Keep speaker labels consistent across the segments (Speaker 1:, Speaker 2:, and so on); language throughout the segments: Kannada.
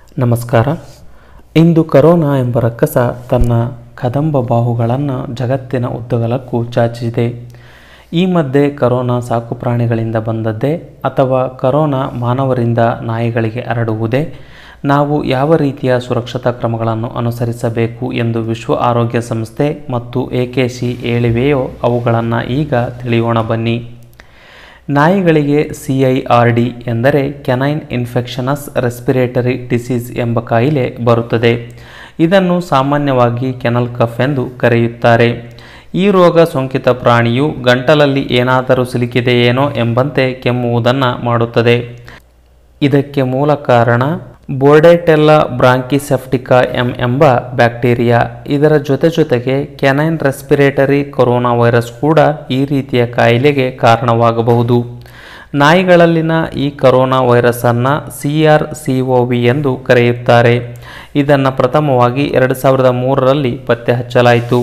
Speaker 1: ನಮಸ್ಕಾರ ಇಂದು ಕರೋನಾ ಎಂಬ ರಕ್ಕಸ ತನ್ನ ಕದಂಬ ಬಾಹುಗಳನ್ನು ಜಗತ್ತಿನ ಉದ್ದಗಲಕ್ಕೂ ಚಾಚಿದೆ ಈ ಮಧ್ಯೆ ಕರೋನಾ ಸಾಕು ಪ್ರಾಣಿಗಳಿಂದ ಬಂದದ್ದೇ ಅಥವಾ ಕರೋನಾ ಮಾನವರಿಂದ ನಾಯಿಗಳಿಗೆ ಹರಡುವುದೇ ನಾವು ಯಾವ ರೀತಿಯ ಸುರಕ್ಷತಾ ಕ್ರಮಗಳನ್ನು ಅನುಸರಿಸಬೇಕು ಎಂದು ವಿಶ್ವ ಆರೋಗ್ಯ ಸಂಸ್ಥೆ ಮತ್ತು ಎಕೆಸಿ ಹೇಳಿವೆಯೋ ಅವುಗಳನ್ನು ಈಗ ತಿಳಿಯೋಣ ಬನ್ನಿ ನಾಯಿಗಳಿಗೆ ಸಿ ಐ ಆರ್ ಡಿ ಎಂದರೆ ಕೆನೈನ್ ಇನ್ಫೆಕ್ಷನಸ್ ರೆಸ್ಪಿರೇಟರಿ ಡಿಸೀಸ್ ಎಂಬ ಕಾಯಿಲೆ ಬರುತ್ತದೆ ಇದನ್ನು ಸಾಮಾನ್ಯವಾಗಿ ಕೆನಲ್ ಕಫ್ ಎಂದು ಕರೆಯುತ್ತಾರೆ ಈ ರೋಗ ಸೋಂಕಿತ ಪ್ರಾಣಿಯು ಗಂಟಲಲ್ಲಿ ಏನಾದರೂ ಸಿಲುಕಿದೆಯೇನೋ ಎಂಬಂತೆ ಕೆಮ್ಮುವುದನ್ನು ಮಾಡುತ್ತದೆ ಇದಕ್ಕೆ ಮೂಲ ಕಾರಣ ಬೋರ್ಡೆಟೆಲ್ಲ ಬ್ರಾಂಕಿಸೆಫ್ಟಿಕಾ ಎಂ ಎಂಬ ಬ್ಯಾಕ್ಟೀರಿಯಾ ಇದರ ಜೊತೆ ಜೊತೆಗೆ ಕೆನೈನ್ ರೆಸ್ಪಿರೇಟರಿ ಕೊರೋನಾ ವೈರಸ್ ಕೂಡ ಈ ರೀತಿಯ ಕಾಯಿಲೆಗೆ ಕಾರಣವಾಗಬಹುದು ನಾಯಿಗಳಲ್ಲಿನ ಈ ಕರೋನಾ ವೈರಸ್ಸನ್ನು C R C O V ಎಂದು ಕರೆಯುತ್ತಾರೆ ಇದನ್ನು ಪ್ರಥಮವಾಗಿ ಎರಡು ಸಾವಿರದ ಮೂರರಲ್ಲಿ ಪತ್ತೆ ಹಚ್ಚಲಾಯಿತು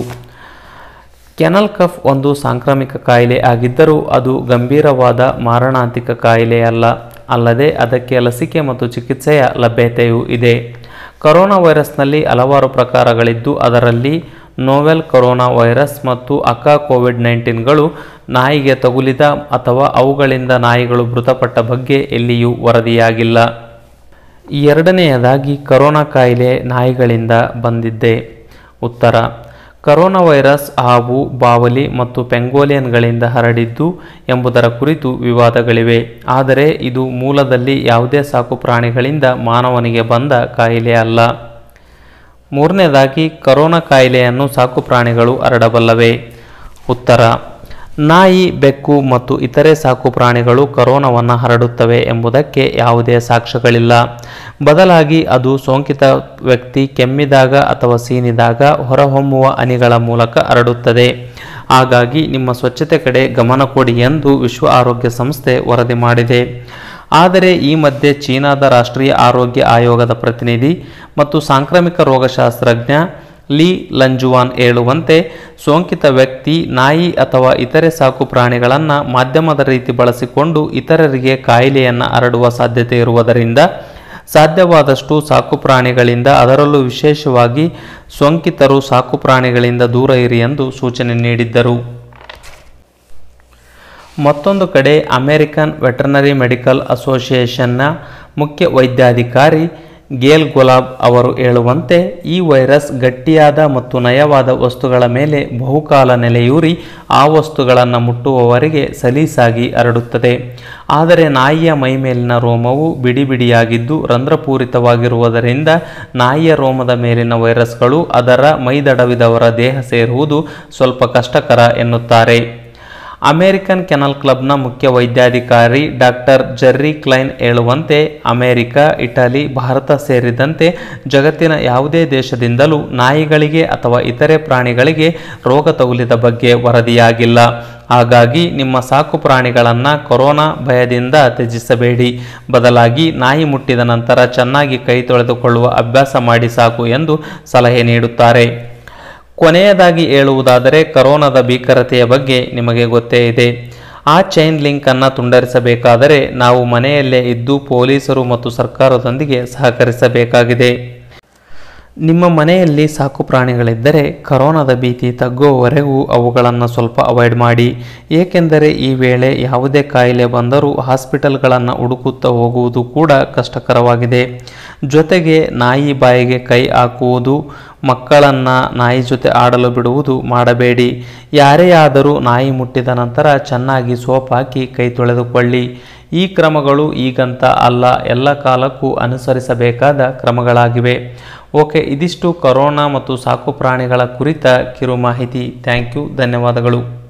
Speaker 1: ಕೆನಲ್ ಕಫ್ ಒಂದು ಸಾಂಕ್ರಾಮಿಕ ಕಾಯಿಲೆ ಆಗಿದ್ದರೂ ಅದು ಗಂಭೀರವಾದ ಮಾರಣಾಂತಿಕ ಕಾಯಿಲೆಯಲ್ಲ ಅಲ್ಲದೆ ಅದಕ್ಕೆ ಲಸಿಕೆ ಮತ್ತು ಚಿಕಿತ್ಸೆಯ ಲಭ್ಯತೆಯೂ ಇದೆ ಕರೋನಾ ವೈರಸ್ನಲ್ಲಿ ಹಲವಾರು ಪ್ರಕಾರಗಳಿದ್ದು ಅದರಲ್ಲಿ ನೋವೆಲ್ ಕರೋನಾ ವೈರಸ್ ಮತ್ತು ಅಕಾ ಕೋವಿಡ್ ನೈನ್ಟೀನ್ಗಳು ನಾಯಿಗೆ ತಗುಲಿದ ಅಥವಾ ಅವುಗಳಿಂದ ನಾಯಿಗಳು ಮೃತಪಟ್ಟ ಬಗ್ಗೆ ಎಲ್ಲಿಯೂ ವರದಿಯಾಗಿಲ್ಲ ಎರಡನೆಯದಾಗಿ ಕರೋನಾ ಕಾಯಿಲೆ ನಾಯಿಗಳಿಂದ ಬಂದಿದ್ದೆ ಉತ್ತರ ಕರೋನಾ ವೈರಸ್ ಹಾವು ಬಾವಲಿ ಮತ್ತು ಪೆಂಗೋಲಿಯನ್ಗಳಿಂದ ಹರಡಿದ್ದು ಎಂಬುದರ ಕುರಿತು ವಿವಾದಗಳಿವೆ ಆದರೆ ಇದು ಮೂಲದಲ್ಲಿ ಯಾವುದೇ ಸಾಕು ಪ್ರಾಣಿಗಳಿಂದ ಮಾನವನಿಗೆ ಬಂದ ಕಾಯಿಲೆ ಅಲ್ಲ ಮೂರನೇದಾಗಿ ಕರೋನಾ ಕಾಯಿಲೆಯನ್ನು ಸಾಕು ಪ್ರಾಣಿಗಳು ಹರಡಬಲ್ಲವೇ ಉತ್ತರ ನಾಯಿ ಬೆಕ್ಕು ಮತ್ತು ಇತರೆ ಸಾಕು ಪ್ರಾಣಿಗಳು ಕರೋನಾವನ್ನು ಹರಡುತ್ತವೆ ಎಂಬುದಕ್ಕೆ ಯಾವುದೇ ಸಾಕ್ಷ್ಯಗಳಿಲ್ಲ ಬದಲಾಗಿ ಅದು ಸೋಂಕಿತ ವ್ಯಕ್ತಿ ಕೆಮ್ಮಿದಾಗ ಅಥವಾ ಸೀನಿದಾಗ ಹೊರಹೊಮ್ಮುವ ಹನಿಗಳ ಮೂಲಕ ಹರಡುತ್ತದೆ ಹಾಗಾಗಿ ನಿಮ್ಮ ಸ್ವಚ್ಛತೆ ಕಡೆ ಗಮನ ಕೊಡಿ ಎಂದು ವಿಶ್ವ ಆರೋಗ್ಯ ಸಂಸ್ಥೆ ವರದಿ ಮಾಡಿದೆ ಆದರೆ ಈ ಮಧ್ಯೆ ಚೀನಾದ ರಾಷ್ಟ್ರೀಯ ಆರೋಗ್ಯ ಆಯೋಗದ ಪ್ರತಿನಿಧಿ ಮತ್ತು ಸಾಂಕ್ರಾಮಿಕ ರೋಗಶಾಸ್ತ್ರಜ್ಞ ಲೀ ಲಂಜುವಾನ್ ಹೇಳುವಂತೆ ಸೋಂಕಿತ ವ್ಯಕ್ತಿ ನಾಯಿ ಅಥವಾ ಇತರೆ ಸಾಕು ಪ್ರಾಣಿಗಳನ್ನು ಮಾಧ್ಯಮದ ರೀತಿ ಬಳಸಿಕೊಂಡು ಇತರರಿಗೆ ಕಾಯಿಲೆಯನ್ನು ಹರಡುವ ಸಾಧ್ಯತೆ ಇರುವುದರಿಂದ ಸಾಧ್ಯವಾದಷ್ಟು ಸಾಕು ಪ್ರಾಣಿಗಳಿಂದ ಅದರಲ್ಲೂ ವಿಶೇಷವಾಗಿ ಸೋಂಕಿತರು ಸಾಕು ಪ್ರಾಣಿಗಳಿಂದ ದೂರ ಇರಿ ಎಂದು ಸೂಚನೆ ನೀಡಿದ್ದರು ಮತ್ತೊಂದು ಕಡೆ ಅಮೆರಿಕನ್ ವೆಟರ್ನರಿ ಮೆಡಿಕಲ್ ಅಸೋಸಿಯೇಷನ್ನ ಮುಖ್ಯ ವೈದ್ಯಾಧಿಕಾರಿ ಗೇಲ್ ಗುಲಾಬ್ ಅವರು ಹೇಳುವಂತೆ ಈ ವೈರಸ್ ಗಟ್ಟಿಯಾದ ಮತ್ತು ನಯವಾದ ವಸ್ತುಗಳ ಮೇಲೆ ಬಹುಕಾಲ ನೆಲೆಯೂರಿ ಆ ವಸ್ತುಗಳನ್ನು ಮುಟ್ಟುವವರೆಗೆ ಸಲೀಸಾಗಿ ಹರಡುತ್ತದೆ ಆದರೆ ನಾಯಿಯ ಮೈಮೇಲಿನ ರೋಮವು ಬಿಡಿ ಬಿಡಿಯಾಗಿದ್ದು ರಂಧ್ರಪೂರಿತವಾಗಿರುವುದರಿಂದ ನಾಯಿಯ ರೋಮದ ಮೇಲಿನ ವೈರಸ್ಗಳು ಅದರ ಮೈದಡವಿದವರ ದೇಹ ಸೇರುವುದು ಸ್ವಲ್ಪ ಕಷ್ಟಕರ ಎನ್ನುತ್ತಾರೆ ಅಮೆರಿಕನ್ ಕೆನಲ್ ಕ್ಲಬ್ನ ಮುಖ್ಯ ವೈದ್ಯಾಧಿಕಾರಿ ಡಾಕ್ಟರ್ ಜೆರ್ರಿ ಕ್ಲೈನ್ ಹೇಳುವಂತೆ ಅಮೆರಿಕ ಇಟಲಿ ಭಾರತ ಸೇರಿದಂತೆ ಜಗತ್ತಿನ ಯಾವುದೇ ದೇಶದಿಂದಲೂ ನಾಯಿಗಳಿಗೆ ಅಥವಾ ಇತರೆ ಪ್ರಾಣಿಗಳಿಗೆ ರೋಗ ತಗುಲಿದ ಬಗ್ಗೆ ವರದಿಯಾಗಿಲ್ಲ ಹಾಗಾಗಿ ನಿಮ್ಮ ಸಾಕು ಪ್ರಾಣಿಗಳನ್ನು ಕೊರೋನಾ ಭಯದಿಂದ ತ್ಯಜಿಸಬೇಡಿ ಬದಲಾಗಿ ನಾಯಿ ಮುಟ್ಟಿದ ನಂತರ ಚೆನ್ನಾಗಿ ಕೈ ತೊಳೆದುಕೊಳ್ಳುವ ಅಭ್ಯಾಸ ಮಾಡಿ ಸಾಕು ಎಂದು ಸಲಹೆ ನೀಡುತ್ತಾರೆ ಕೊನೆಯದಾಗಿ ಹೇಳುವುದಾದರೆ ಕರೋನಾದ ಭೀಕರತೆಯ ಬಗ್ಗೆ ನಿಮಗೆ ಗೊತ್ತೇ ಇದೆ ಆ ಚೈನ್ ಲಿಂಕನ್ನು ತುಂಡರಿಸಬೇಕಾದರೆ ನಾವು ಮನೆಯಲ್ಲೇ ಇದ್ದು ಪೊಲೀಸರು ಮತ್ತು ಸರ್ಕಾರದೊಂದಿಗೆ ಸಹಕರಿಸಬೇಕಾಗಿದೆ ನಿಮ್ಮ ಮನೆಯಲ್ಲಿ ಸಾಕು ಪ್ರಾಣಿಗಳಿದ್ದರೆ ಕರೋನಾದ ಭೀತಿ ತಗ್ಗುವವರೆಗೂ ಅವುಗಳನ್ನು ಸ್ವಲ್ಪ ಅವಾಯ್ಡ್ ಮಾಡಿ ಏಕೆಂದರೆ ಈ ವೇಳೆ ಯಾವುದೇ ಕಾಯಿಲೆ ಬಂದರೂ ಹಾಸ್ಪಿಟಲ್ಗಳನ್ನು ಹುಡುಕುತ್ತಾ ಹೋಗುವುದು ಕೂಡ ಕಷ್ಟಕರವಾಗಿದೆ ಜೊತೆಗೆ ನಾಯಿ ಬಾಯಿಗೆ ಕೈ ಹಾಕುವುದು ಮಕ್ಕಳನ್ನು ನಾಯಿ ಜೊತೆ ಆಡಲು ಬಿಡುವುದು ಮಾಡಬೇಡಿ ಯಾರೇ ಆದರೂ ನಾಯಿ ಮುಟ್ಟಿದ ನಂತರ ಚೆನ್ನಾಗಿ ಸೋಪ್ ಹಾಕಿ ಕೈ ತೊಳೆದುಕೊಳ್ಳಿ ಈ ಕ್ರಮಗಳು ಈಗಂತ ಅಲ್ಲ ಎಲ್ಲ ಕಾಲಕ್ಕೂ ಅನುಸರಿಸಬೇಕಾದ ಕ್ರಮಗಳಾಗಿವೆ ಓಕೆ ಇದಿಷ್ಟು ಕರೋನಾ ಮತ್ತು ಸಾಕು ಪ್ರಾಣಿಗಳ ಕುರಿತ ಕಿರು ಮಾಹಿತಿ ಥ್ಯಾಂಕ್ ಯು ಧನ್ಯವಾದಗಳು